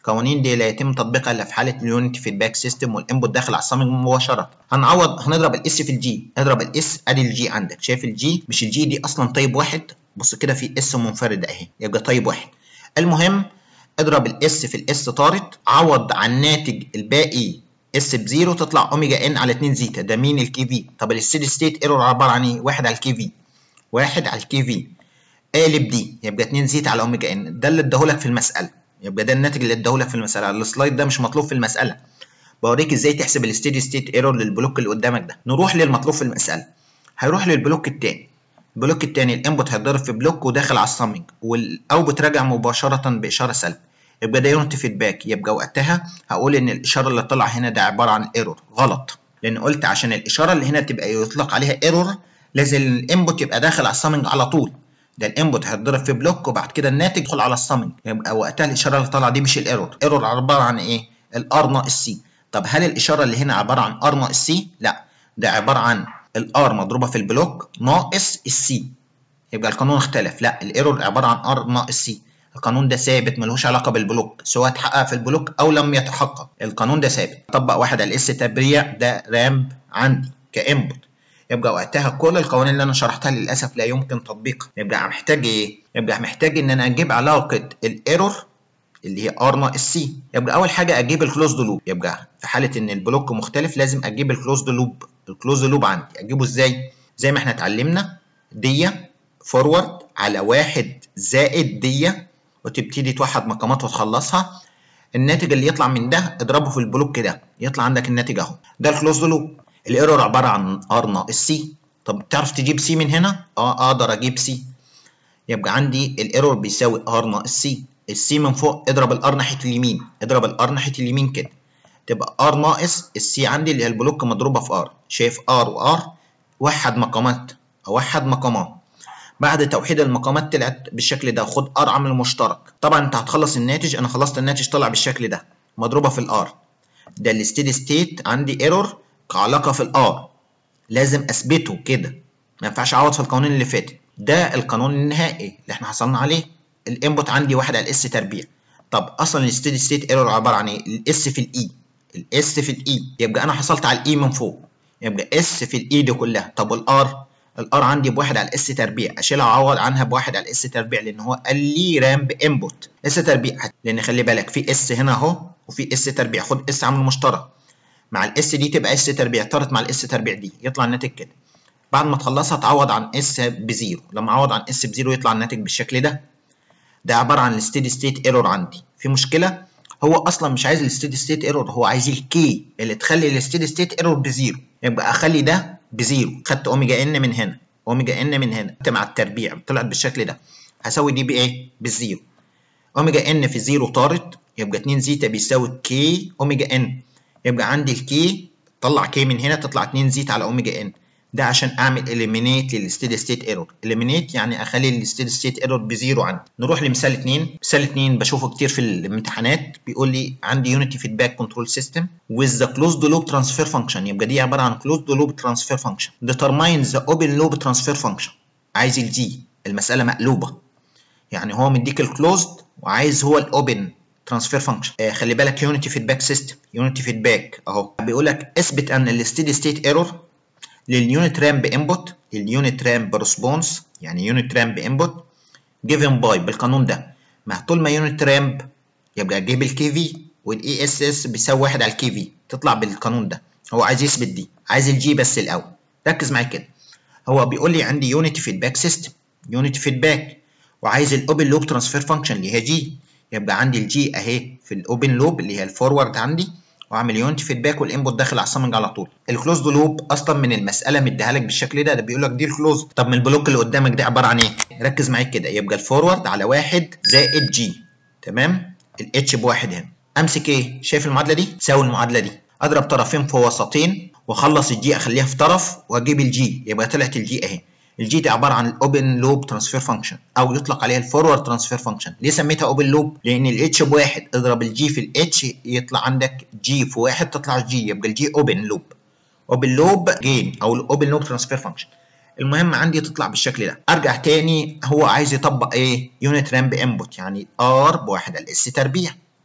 القوانين دي لا يتم تطبيقها الا في حاله اليونت فيدباك سيستم والانبوت داخل على الصامج مباشره هنعوض هنضرب الاس في الجي اضرب الاس ادي الجي عندك شايف الجي مش الجي دي اصلا طيب واحد بص كده في اس منفرد اهي يبقى طيب واحد المهم اضرب الاس في الاس طارت عوض عن ناتج الباقي اس بزيرو تطلع اوميجا ان على 2 زيتا ده مين الكي في طب الستيدي ستيت ايرور عباره عن ايه واحد على الكي في واحد على الكي في قالب دي يبقى 2 زيتا على اوميجا ان ده اللي اداهولك في المساله يبقى ده الناتج اللي اداهولك في المساله السلايد ده مش مطلوب في المساله بوريك ازاي تحسب الستيدي ستيت ايرور للبلوك اللي قدامك ده نروح للمطلوب في المساله هيروح للبلوك الثاني البلوك الثاني الانبوت هيتضرب في بلوك وداخل على الصامج والاوتبوت راجع مباشره باشاره سلب يبقى ده يونت فيدباك يبقى وقتها هقول ان الاشاره اللي طلع هنا ده عباره عن ايرور غلط لان قلت عشان الاشاره اللي هنا تبقى يطلق عليها ايرور لازم الانبوت يبقى داخل على الصامج على طول ده الانبوت هيتضرب في بلوك وبعد كده الناتج يدخل على الصامج يبقى وقتها الاشاره اللي طالعه دي مش الايرور ايرور عباره عن ايه الار ناقص سي طب هل الاشاره اللي هنا عباره عن ار ناقص سي لا ده عباره عن الار مضروبه في البلوك ناقص السي يبقى القانون اختلف لا الايرور عباره عن ار ناقص سي القانون ده ثابت ملوش علاقه بالبلوك سواء اتحقق في البلوك او لم يتحقق القانون ده ثابت طبق واحد على الاس تبريع ده رامب عندي كانبوت يبقى وقتها كل القوانين اللي انا شرحتها للاسف لا يمكن تطبيقها يبقى محتاج ايه يبقى محتاج ان انا اجيب علاقه الايرور اللي هي ار ناقص سي يبقى اول حاجه اجيب الكلوزد لوب يبقى في حاله ان البلوك مختلف لازم اجيب الكلوزد لوب الكلوزد لوب عندي اجيبه ازاي زي ما احنا اتعلمنا دي فورورد على واحد زائد دي وتبتدي توحد مقامات وتخلصها الناتج اللي يطلع من ده اضربه في البلوك ده يطلع عندك الناتج اهو ده الكلوزد لوب الايرور عباره عن ار ناقص سي طب تعرف تجيب سي من هنا اه اقدر اجيب سي يبقى عندي الايرور بيساوي ار ناقص سي السي من فوق اضرب الار ناحيه اليمين اضرب الار ناحيه اليمين كده تبقى ار ناقص السي عندي اللي هي البلوك مضروبه في ار شايف ار وار وحد مقامات اوحد مقامات بعد توحيد المقامات طلعت بالشكل ده خد ار عامل مشترك طبعا انت هتخلص الناتج انا خلصت الناتج طلع بالشكل ده مضروبه في الار ده الستيدي ستيت عندي ايرور كعلاقه في الار لازم اثبته كده ما ينفعش اعوض في القوانين اللي فاتت ده القانون النهائي اللي احنا حصلنا عليه الانبوت عندي واحد على الاس تربيع طب اصلا الستيدي ستيت ايرور عباره عن ايه الاس في الاي الاس في الاي يبقى انا حصلت على الاي من فوق يبقى اس في الاي دي كلها طب والار الار عندي بواحد على الاس تربيع اشيلها واعوض عنها بواحد على الاس تربيع لان هو قال لي رامب انبوت اس تربيع لان خلي بالك في اس هنا اهو وفي اس تربيع خد اس عامل مشترك مع الاس دي تبقى اس تربيع طارت مع الاس تربيع دي يطلع الناتج كده بعد ما تخلصها تعوض عن اس بزيرو لما اعوض عن اس بزيرو يطلع الناتج بالشكل ده ده عباره عن الستيدي ستيت ايرور عندي في مشكله هو اصلا مش عايز الستيدي ستيت ايرور هو عايز الكي اللي تخلي الستيدي ستيت ايرور بزيرو يبقى اخلي ده بزيرو خدت اوميجا ان من هنا اوميجا ان من هنا مع التربيع طلعت بالشكل ده هساوي دي بايه بالزيرو اوميجا ان في زيرو طارت يبقى 2 زيتا بيساوي كي اوميجا ان يبقى عندي الكي طلع كي من هنا تطلع 2 زيتا على اوميجا ان ده عشان اعمل اليمينيت للستيدي ستيت ايرور اليمينيت يعني اخلي الستيدي ستيت ايرور بزيرو عندي نروح لمثال 2 مثال 2 بشوفه كتير في الامتحانات بيقول لي عندي يونيتي فيدباك كنترول سيستم with the closed loop transfer function يبقى دي عباره عن closed loop transfer function determine the open loop transfer function عايز الجي المساله مقلوبه يعني هو مديك الكلوزد وعايز هو الاوبن ترانسفير فانكشن آه خلي بالك يونيتي فيدباك سيستم يونيتي فيدباك اهو بيقول لك اثبت ان الستيدي ستيت ايرور لليونت رامب انبوت لليونت رامب ريسبونس يعني يونت رامب انبوت جيفن باي بالقانون ده ما طول ما يونت رامب يبقى اجيب الكي في والاي اس اس بيساوي واحد على الكي في تطلع بالقانون ده هو عايز يثبت دي عايز الجي بس الاول ركز معايا كده هو بيقول لي عندي يونت فيدباك سيستم يونت فيدباك وعايز الاوبن لوب ترانسفير فانكشن اللي هي جي يبقى عندي الجي اهي في الاوبن لوب اللي هي الفورورد عندي واعمل يونت فيدباك والانبوت داخل على الصامنج على طول الكلوزد لوب اصلا من المساله مديها لك بالشكل ده ده بيقول لك دي الكلوز طب من البلوك اللي قدامك ده عباره عن ايه ركز معايا كده يبقى الفورورد على واحد زائد جي تمام الاتش بواحد هنا امسك ايه شايف المعادله دي تساوي المعادله دي اضرب طرفين في وسطين واخلص الجي اخليها في طرف واجيب الجي يبقى طلعت الجي اهي الجي دي عباره عن الاوبن لوب ترانسفير فانكشن او يطلق عليها الفورورد ترانسفير فانكشن ليه سميتها اوبن لوب لان الاتش بواحد اضرب الجي في الاتش يطلع عندك جي في واحد تطلع جي يبقى الجي اوبن لوب اوبن لوب جين او الاوبن لوب ترانسفير فانكشن المهم عندي تطلع بالشكل ده ارجع تاني هو عايز يطبق ايه يونت رامب انبوت يعني ار بواحد على الاس تربيع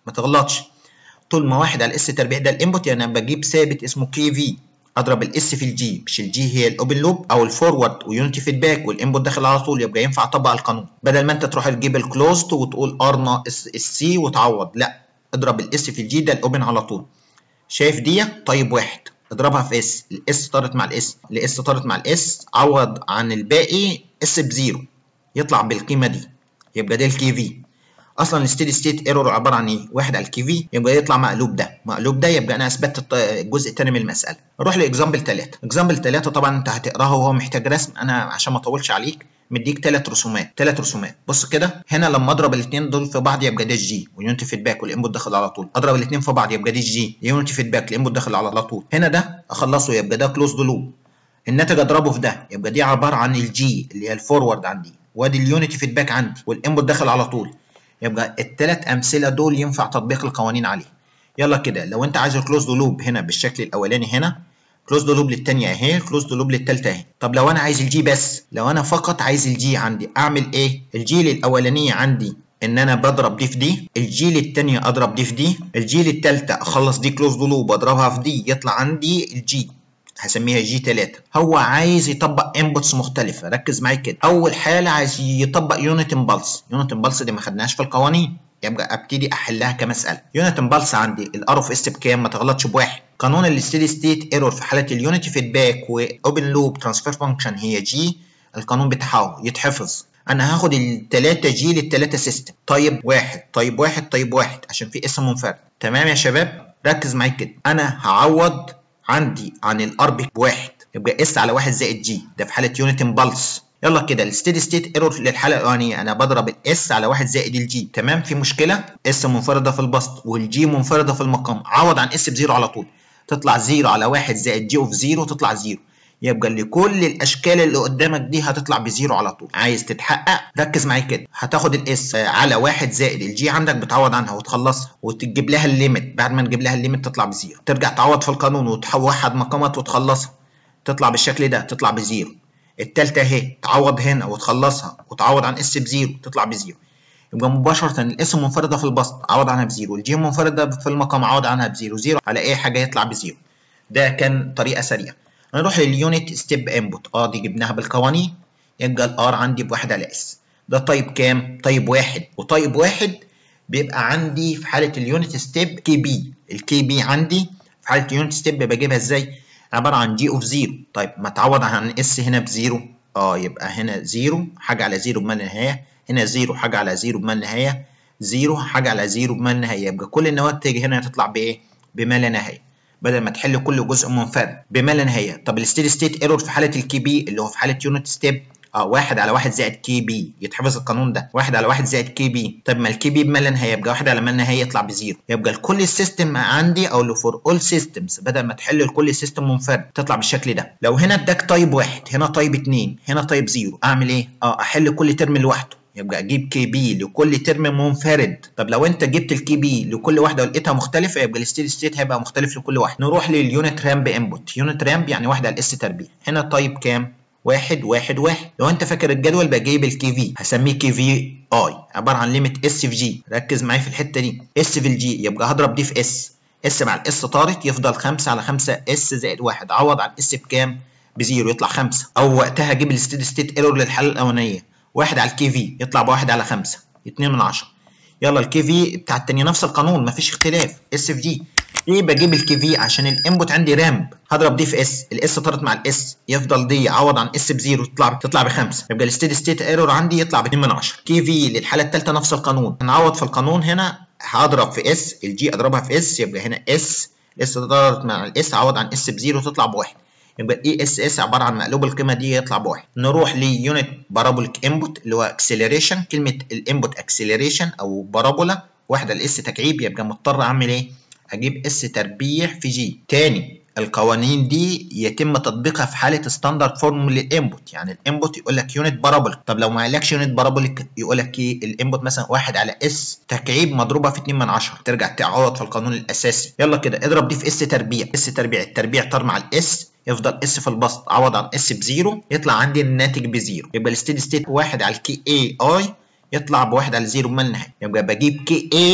ما تغلطش طول ما واحد على اس تربيع ده الانبوت يعني انا بجيب ثابت اسمه كي في اضرب الاس في الجي مش الجي هي الاوبن لوب او الفورورد ويونتي فيدباك والانبوت داخل على طول يبقى ينفع اطبق القانون بدل ما انت تروح تجيب الكلوزد وتقول ار ناقص السي وتعوض لا اضرب الاس في الجي ده الاوبن على طول شايف دي طيب واحد اضربها في اس الاس طارت مع الاس الاس طارت مع الاس عوض عن الباقي اس بزيرو يطلع بالقيمه دي يبقى ده الكي في اصلا الستيدي ستيت ايرور عباره عن ايه؟ واحد على الكي في يبقى يطلع مقلوب ده، مقلوب ده يبقى انا اثبتت الجزء الثاني من المساله. نروح لاكزامبل 3، اكزامبل 3 طبعا انت هتقراها وهو محتاج رسم انا عشان ما اطولش عليك مديك ثلاث رسومات، ثلاث رسومات، بص كده هنا لما اضرب الاثنين دول في بعض يبقى ده الجي ويونتي فيدباك والانبوت داخل على طول، اضرب الاثنين في بعض يبقى ده الجي يونتي فيدباك الانبوت داخل على طول، هنا ده اخلصه يبقى ده كلوزد لوب. الناتج اضربه في ده يبقى دي عباره عن الجي اللي هي الفورورد عندي وادي اليونتي فيدباك عندي والانبوت داخل على طول يبقى الثلاث امثله دول ينفع تطبيق القوانين عليه يلا كده لو انت عايز الكلوزد لوب هنا بالشكل الاولاني هنا كلوزد لوب للثانيه اهي كلوزد لوب للثالثه اهي طب لو انا عايز الجي بس لو انا فقط عايز الجي عندي اعمل ايه الجي للاولانيه عندي ان انا بضرب دي في دي الجي للثانيه اضرب دي في دي الجي للثالثه اخلص دي كلوزد لوب واضربها في دي يطلع عندي الجي هسميها جي 3 هو عايز يطبق انبوتس مختلفه ركز معايا كده اول حاله عايز يطبق يونت امبلس يونت امبلس دي ما خدناهاش في القوانين يبقى ابتدي احلها كمساله يونت امبلس عندي الار اوف اس بكام ما تغلطش بواحد قانون الستيدي ستيت ايرور في حاله اليونتي فيدباك واوبن لوب ترانسفير فانكشن هي جي القانون بتاعه يتحفظ انا هاخد التلاتة جي للتلاتة سيستم طيب واحد طيب واحد طيب واحد عشان في اسم منفرد تمام يا شباب ركز معايا كده انا هعوض عندي عن الار بواحد يبقى اس على واحد زائد جي ده في حاله يونت امبلس يلا كده الستيدي ستيت ايرور للحاله الاولانيه انا بضرب الاس على واحد زائد الجي تمام في مشكله اس منفرده في البسط والجي منفرده في المقام عوض عن اس بزيرو على طول تطلع زيرو على واحد زائد جي اوف زيرو تطلع زيرو يبقى لكل الاشكال اللي قدامك دي هتطلع بزيرو على طول عايز تتحقق ركز معايا كده هتاخد الاس على واحد زائد الجي عندك بتعوض عنها وتخلصها وتجيب لها الليمت بعد ما تجيب لها الليمت تطلع بزيرو ترجع تعوض في القانون وتوحد مقامات وتخلصها تطلع بالشكل ده تطلع بزيرو التالتة اهي تعوض هنا وتخلصها وتعوض عن اس بزيرو تطلع بزيرو يبقى مباشرة الاس منفردة في البسط عوض عنها بزيرو الجي منفردة في المقام عوض عنها بزيرو زيرو على اي حاجة يطلع بزيرو ده كان طريقة سريعة نروح لليونت ستيب انبوت اه دي جبناها بالقوانين يبقى الار عندي بواحد على اس ده طيب كام؟ طيب واحد وطيب واحد بيبقى عندي في حالة اليونت ستيب كي بي الكي بي عندي في حالة اليونت ستيب بجيبها ازاي؟ عبارة عن جي اوف زيرو طيب ما تعوض عن اس هنا بزيرو اه يبقى هنا زيرو حاجة على زيرو بما النهاية هنا زيرو حاجة على زيرو بما النهاية زيرو حاجة على زيرو بما النهاية يبقى كل النواتج هنا هتطلع بايه؟ بما لا نهاية بدل ما تحل كل جزء منفرد بما لا نهايه طب الستيدي ستيت ايرور في حاله الكي بي اللي هو في حاله يونت ستيب اه واحد على واحد زائد كي بي يتحفظ القانون ده واحد على واحد زائد كي بي طب ما الكي بي بما لا نهايه يبقى واحد على ما نهايه يطلع بزيرو يبقى لكل السيستم عندي او اللي فور اول سيستمز بدل ما تحل لكل سيستم منفرد تطلع بالشكل ده لو هنا اداك تايب واحد هنا تايب اتنين هنا تايب زيرو اعمل ايه؟ اه احل كل ترم لوحده يبقى اجيب كي بي لكل ترم منفرد طب لو انت جبت الكي بي لكل واحده ولقيتها مختلفه يبقى الستيدي ستيت هيبقى مختلف لكل واحد نروح لليونت رامب انبوت يونت رامب يعني واحده على الاس تربيع هنا طيب كام واحد واحد واحد لو انت فاكر الجدول بجيب الكي في هسميه كي في اي عباره عن ليميت اس في جي ركز معايا في الحته دي اس في الجي يبقى هضرب دي في اس اس مع الاس طارت يفضل 5 على 5 اس زائد 1 عوض عن اس بكام بزيرو يطلع 5 او وقتها اجيب الستيدي ستيت ايرور للحاله الاولانيه واحد على الكي في يطلع بواحد على خمسة اتنين من عشرة يلا الكي في بتاع التانية نفس القانون مفيش اختلاف اس في جي ليه بجيب الكي في عشان الانبوت عندي رامب هضرب دي في اس الاس طارت مع الاس يفضل دي عوض عن اس بزيرو تطلع تطلع بخمسة يبقى الستيدي ستيت ايرور عندي يطلع ب 2 من 10 كي في للحالة الثالثة نفس القانون هنعوض في القانون هنا هضرب في اس الجي اضربها في اس يبقى هنا اس الاس طارت مع الاس عوض عن اس بزيرو تطلع بواحد يبقى الاي اس اس عباره عن مقلوب القيمه دي يطلع بواحد نروح ليونت بارابوليك انبوت اللي هو اكسلريشن كلمه الانبوت اكسلريشن او بارابولا واحده الاس تكعيب يبقى مضطر اعمل ايه اجيب اس تربيع في جي تاني القوانين دي يتم تطبيقها في حاله ستاندرد فورم للانبوت يعني الانبوت يقول لك يونت بارابوليك طب لو ما قالكش يونت بارابوليك يقول لك ايه الانبوت مثلا واحد على اس تكعيب مضروبه في 2 من 10 ترجع تعوض في القانون الاساسي يلا كده اضرب دي في اس تربيع اس تربيع التربيع طار مع الاس يفضل اس في البسط عوض عن اس بزيرو يطلع عندي الناتج بزيرو يبقى الستيدي ستيت واحد على الكي اي اي يطلع بواحد على زيرو بما النهايه يبقى بجيب كي اي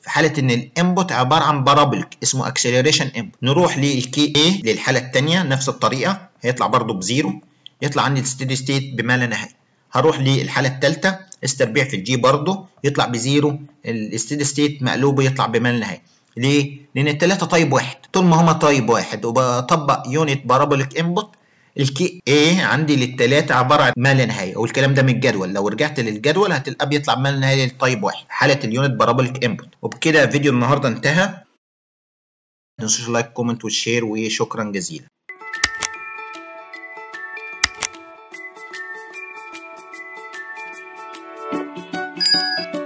في حاله ان الانبوت عباره عن بارابوليك اسمه اكسلريشن انبوت نروح للكي اي للحاله الثانيه نفس الطريقه هيطلع برده بزيرو يطلع عندي الستيدي ستيت بما لا نهايه هروح للحاله الثالثه استربيع في الجي برده يطلع بزيرو الستيدي ستيت مقلوبه يطلع بما لا نهايه ليه؟ لان الثلاثه طيب واحد طول ما هما طيب واحد وبطبق يونت بارابوليك انبوت الكي ايه عندي للثلاثه عباره عن ما لا نهايه والكلام ده من الجدول لو رجعت للجدول هتلقاه بيطلع ما لا نهايه للطيب واحد حاله اليونت بارابوليك انبوت وبكده فيديو النهارده انتهى ما تنسوش لايك كومنت وشير وشكرا جزيلا thank you